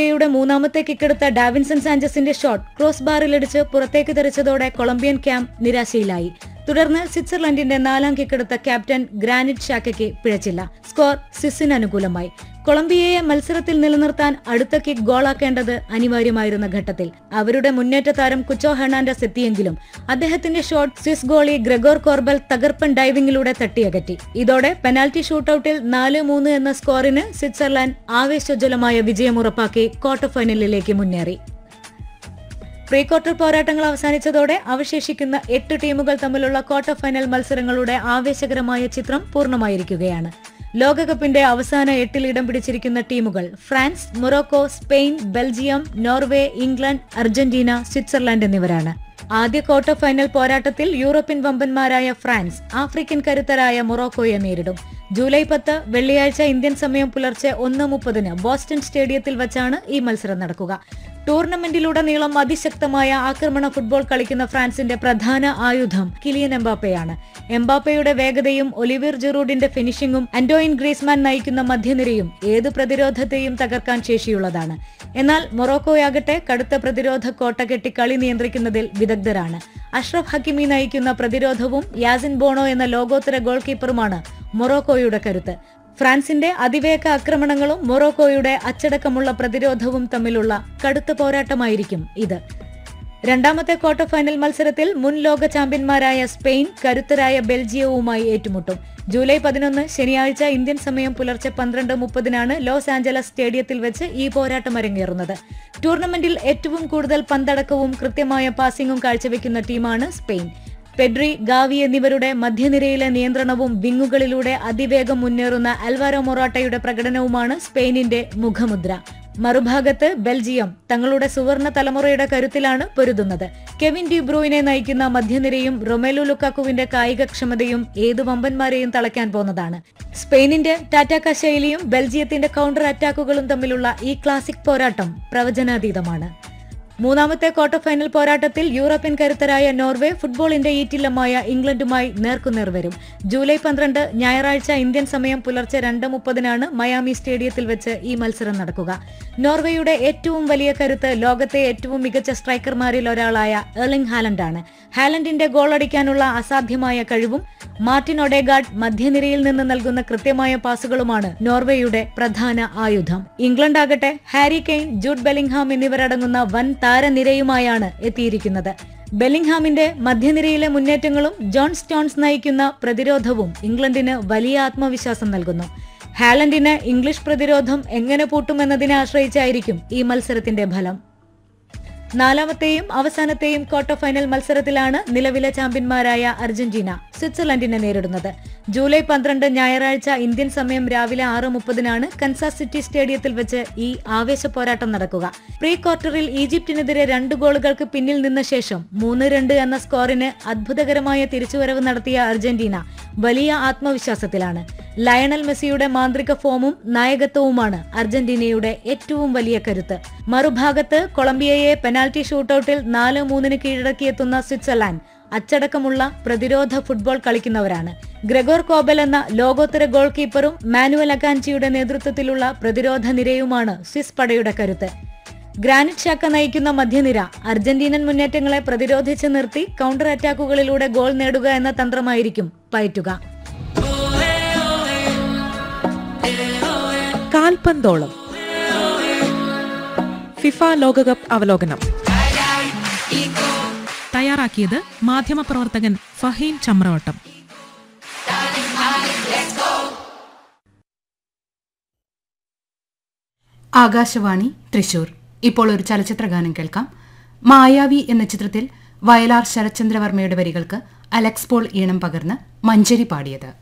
യുടെ മൂന്നാമത്തെ കിക്കെടുത്ത ഡാവിൻസൺ സാഞ്ചസിന്റെ shot cross ബാറിലിടിച്ച് പുറത്തേക്ക് തെറിച്ചതോടെ കൊളംബിയൻ ക്യാമ്പ് നിരാശയിലായി തുടർന്ന് സ്വിറ്റ്സർലൻഡിന്റെ നാലാം കിക്കെടുത്ത ക്യാപ്റ്റൻ ഗ്രാനിറ്റ് ഷാക്കയ്ക്ക് പിഴച്ചില്ല സ്കോർ സിസിന് അനുകൂലമായി കൊളംബിയയെ മത്സരത്തിൽ നിലനിർത്താൻ അടുത്ത കിക്ക് ഗോളാക്കേണ്ടത് അനിവാര്യമായിരുന്ന ഘട്ടത്തിൽ അവരുടെ മുന്നേറ്റ താരം കുച്ചോ ഹെർണാൻഡസ് എത്തിയെങ്കിലും അദ്ദേഹത്തിന്റെ shot Swiss goalie Gregor Kobel തകർപ്പൻ ഡൈവിംഗിലൂടെ തട്ടിയകറ്റി ഇതോടെ പെനാൽറ്റി ഷൂട്ടൌട്ടിൽ നാല് മൂന്ന് എന്ന സ്കോറിന് സ്വിറ്റ്സർലാൻഡ് ആവേശോജ്വലമായ വിജയമുറപ്പാക്കി ക്വാർട്ടർ ഫൈനലിലേക്ക് മുന്നേറി പ്രീ ക്വാർട്ടർ പോരാട്ടങ്ങൾ അവസാനിച്ചതോടെ അവശേഷിക്കുന്ന എട്ട് ടീമുകൾ തമ്മിലുള്ള ക്വാർട്ടർ ഫൈനൽ മത്സരങ്ങളുടെ ആവേശകരമായ ചിത്രം പൂർണ്ണമായിരിക്കുകയാണ് ലോകകപ്പിന്റെ അവസാന എട്ടിൽ ഇടം പിടിച്ചിരിക്കുന്ന ടീമുകൾ France Morocco Spain Belgium Norway England Argentina Switzerland എന്നിവരാണ് ആദ്യ ക്വാർട്ടർ ഫൈനൽ പോരാട്ടത്തിൽ യൂറോപ്യൻ വമ്പന്മാരായ ഫ്രാൻസ് ആഫ്രിക്കൻ കരുത്തരായ മൊറോക്കോയെ നേരിടും ജൂലൈ പത്ത് വെള്ളിയാഴ്ച ഇന്ത്യൻ സമയം പുലർച്ചെ ഒന്ന് മുപ്പതിന് ബോസ്റ്റൺ സ്റ്റേഡിയത്തിൽ വച്ചാണ് ഈ മത്സരം നടക്കുക ടൂർണമെന്റിലുടനീളം അതിശക്തമായ ആക്രമണ ഫുട്ബോൾ കളിക്കുന്ന ഫ്രാൻസിന്റെ പ്രധാന ആയുധം കിലിയൻ എംബാപ്പയാണ് എംബാപ്പയുടെ വേഗതയും ഒലിവിർ ജെറൂഡിന്റെ ഫിനിഷിംഗും അന്റോയിൻ ഗ്രീസ്മാൻ നയിക്കുന്ന മധ്യനിരയും ഏത് പ്രതിരോധത്തെയും തകർക്കാൻ ശേഷിയുള്ളതാണ് എന്നാൽ മൊറോക്കോയാകട്ടെ കടുത്ത പ്രതിരോധ കോട്ട കെട്ടി കളി നിയന്ത്രിക്കുന്നതിൽ വിദഗ്ധരാണ് അഷ്റഫ് ഹക്കിമി നയിക്കുന്ന പ്രതിരോധവും യാസിൻ ബോണോ എന്ന ലോകോത്തര ഗോൾ കീപ്പറുമാണ് മൊറോക്കോയുടെ കരുത്ത് ഫ്രാൻസിന്റെ അതിവേഗ ആക്രമണങ്ങളും മൊറോക്കോയുടെ അച്ചടക്കമുള്ള പ്രതിരോധവും തമ്മിലുള്ള കടുത്ത പോരാട്ടമായിരിക്കും ഇത് രണ്ടാമത്തെ ക്വാർട്ടർ ഫൈനൽ മത്സരത്തിൽ മുൻ ലോക ചാമ്പ്യന്മാരായ സ്പെയിൻ കരുത്തരായ ബെൽജിയവുമായി ഏറ്റുമുട്ടും ജൂലൈ പതിനൊന്ന് ശനിയാഴ്ച ഇന്ത്യൻ സമയം പുലർച്ചെ പന്ത്രണ്ട് മുപ്പതിനാണ് ലോസ് ആഞ്ചലസ് സ്റ്റേഡിയത്തിൽ വെച്ച് ഈ പോരാട്ടം അരങ്ങേറുന്നത് ടൂർണമെന്റിൽ ഏറ്റവും കൂടുതൽ പന്തടക്കവും കൃത്യമായ പാസിംഗും കാഴ്ചവെക്കുന്ന ടീമാണ് സ്പെയിൻ പെഡ്രി ഗാവി എന്നിവരുടെ മധ്യനിരയിലെ നിയന്ത്രണവും വിങ്ങുകളിലൂടെ അതിവേഗം മുന്നേറുന്ന അൽവാരോ മൊറാട്ടയുടെ പ്രകടനവുമാണ് സ്പെയിനിന്റെ മുഖമുദ്ര മറുഭാഗത്ത് ബെൽജിയം തങ്ങളുടെ സുവർണ തലമുറയുടെ കരുത്തിലാണ് പൊരുതുന്നത് കെവിൻ ഡി ബ്രൂയിനെ നയിക്കുന്ന മധ്യനിരയും റൊമേലു ലുക്കാക്കുവിന്റെ കായികക്ഷമതയും ഏതു വമ്പന്മാരെയും തളയ്ക്കാൻ പോന്നതാണ് സ്പെയിനിന്റെ ടാറ്റാക്ക ശൈലിയും ബെൽജിയത്തിന്റെ കൗണ്ടർ അറ്റാക്കുകളും തമ്മിലുള്ള ഈ ക്ലാസിക് പോരാട്ടം പ്രവചനാതീതമാണ് മൂന്നാമത്തെ ക്വാർട്ടർ ഫൈനൽ പോരാട്ടത്തിൽ യൂറോപ്യൻ കരുത്തരായ നോർവേ ഫുട്ബോളിന്റെ ഈറ്റില്ലമായ ഇംഗ്ലണ്ടുമായി നേർക്കുനേർ വരും ജൂലൈ പന്ത്രണ്ട് ഞായറാഴ്ച ഇന്ത്യൻ സമയം പുലർച്ചെ രണ്ട് മുപ്പതിനാണ് മയാമി സ്റ്റേഡിയത്തിൽ വെച്ച് ഈ മത്സരം നടക്കുക നോർവേയുടെ ഏറ്റവും വലിയ കരുത്ത് ലോകത്തെ ഏറ്റവും മികച്ച സ്ട്രൈക്കർമാരിൽ ഒരാളായ എർലിംഗ് ഹാലൻഡാണ് ഹാലൻഡിന്റെ ഗോളടിക്കാനുള്ള അസാധ്യമായ കഴിവും മാർട്ടിൻ ഒഡേഗാർഡ് മധ്യനിരയിൽ നിന്ന് നൽകുന്ന കൃത്യമായ പാസുകളുമാണ് നോർവേയുടെ പ്രധാന ആയുധം ഇംഗ്ലണ്ട് ആകട്ടെ ഹാരി കെയ്ൻ ജൂഡ് ബെലിംഗ്ഹാം എന്നിവരടങ്ങുന്ന വൻ താരനിരയുമായാണ് എത്തിയിരിക്കുന്നത് ബെല്ലിംഗ്ഹാമിന്റെ മധ്യനിരയിലെ മുന്നേറ്റങ്ങളും ജോൺ സ്റ്റോൺസ് നയിക്കുന്ന പ്രതിരോധവും ഇംഗ്ലണ്ടിന് വലിയ ആത്മവിശ്വാസം നൽകുന്നു ഹാലൻഡിന് ഇംഗ്ലീഷ് പ്രതിരോധം എങ്ങനെ പൂട്ടുമെന്നതിനെ ആശ്രയിച്ചായിരിക്കും ഈ മത്സരത്തിന്റെ ഫലം നാലാമത്തെയും അവസാനത്തെയും ക്വാർട്ടർ ഫൈനൽ മത്സരത്തിലാണ് നിലവിലെ ചാമ്പ്യന്മാരായ അർജന്റീന സ്വിറ്റ്സർലൻഡിനെ നേരിടുന്നത് ജൂലൈ പന്ത്രണ്ട് ഞായറാഴ്ച ഇന്ത്യൻ സമയം രാവിലെ ആറ് മുപ്പതിനാണ് കൻസാസ് സിറ്റി സ്റ്റേഡിയത്തിൽ വെച്ച് ഈ ആവേശ പോരാട്ടം നടക്കുക പ്രീ ക്വാർട്ടറിൽ ഈജിപ്തിനെതിരെ രണ്ട് ഗോളുകൾക്ക് പിന്നിൽ നിന്ന ശേഷം മൂന്ന് രണ്ട് എന്ന സ്കോറിന് അത്ഭുതകരമായ തിരിച്ചുവരവ് നടത്തിയ അർജന്റീന വലിയ ആത്മവിശ്വാസത്തിലാണ് ലയണൽ മെസ്സിയുടെ മാന്ത്രിക ഫോമും നായകത്വവുമാണ് അർജന്റീനയുടെ ഏറ്റവും വലിയ കരുത്ത് മറുഭാഗത്ത് കൊളംബിയയെ പെനാൽറ്റി ഷൂട്ടൌട്ടിൽ നാല് മൂന്നിന് കീഴടക്കിയെത്തുന്ന സ്വിറ്റ്സർലാൻഡ് അച്ചടക്കമുള്ള പ്രതിരോധ ഫുട്ബോൾ കളിക്കുന്നവരാണ് ഗ്രഗോർ കോബൽ എന്ന ലോകോത്തര ഗോൾ കീപ്പറും മാനുവൽ അക്കാൻചിയുടെ നേതൃത്വത്തിലുള്ള പ്രതിരോധ നിരയുമാണ് സ്വിസ് പടയുടെ കരുത്ത് ഗ്രാനിറ്റ് ഷാക്ക നയിക്കുന്ന മധ്യനിര അർജന്റീനൻ മുന്നേറ്റങ്ങളെ പ്രതിരോധിച്ച് നിർത്തി കൗണ്ടർ അറ്റാക്കുകളിലൂടെ ഗോൾ നേടുക എന്ന തന്ത്രമായിരിക്കും പയറ്റുക കാൽപന്തോളം ഫിഫ ലോകകപ്പ് അവലോകനം തയ്യാറാക്കിയത് മാധ്യമപ്രവർത്തകൻ ഫഹീം ചമ്രവട്ടം ആകാശവാണി തൃശൂർ ഇപ്പോൾ ഒരു ചലച്ചിത്ര ഗാനം കേൾക്കാം മായാവി എന്ന ചിത്രത്തിൽ വയലാർ ശരത്ചന്ദ്രവർമ്മയുടെ വരികൾക്ക് അലക്സ് പോൾ ഈണം പകർന്ന് മഞ്ചരി പാടിയത്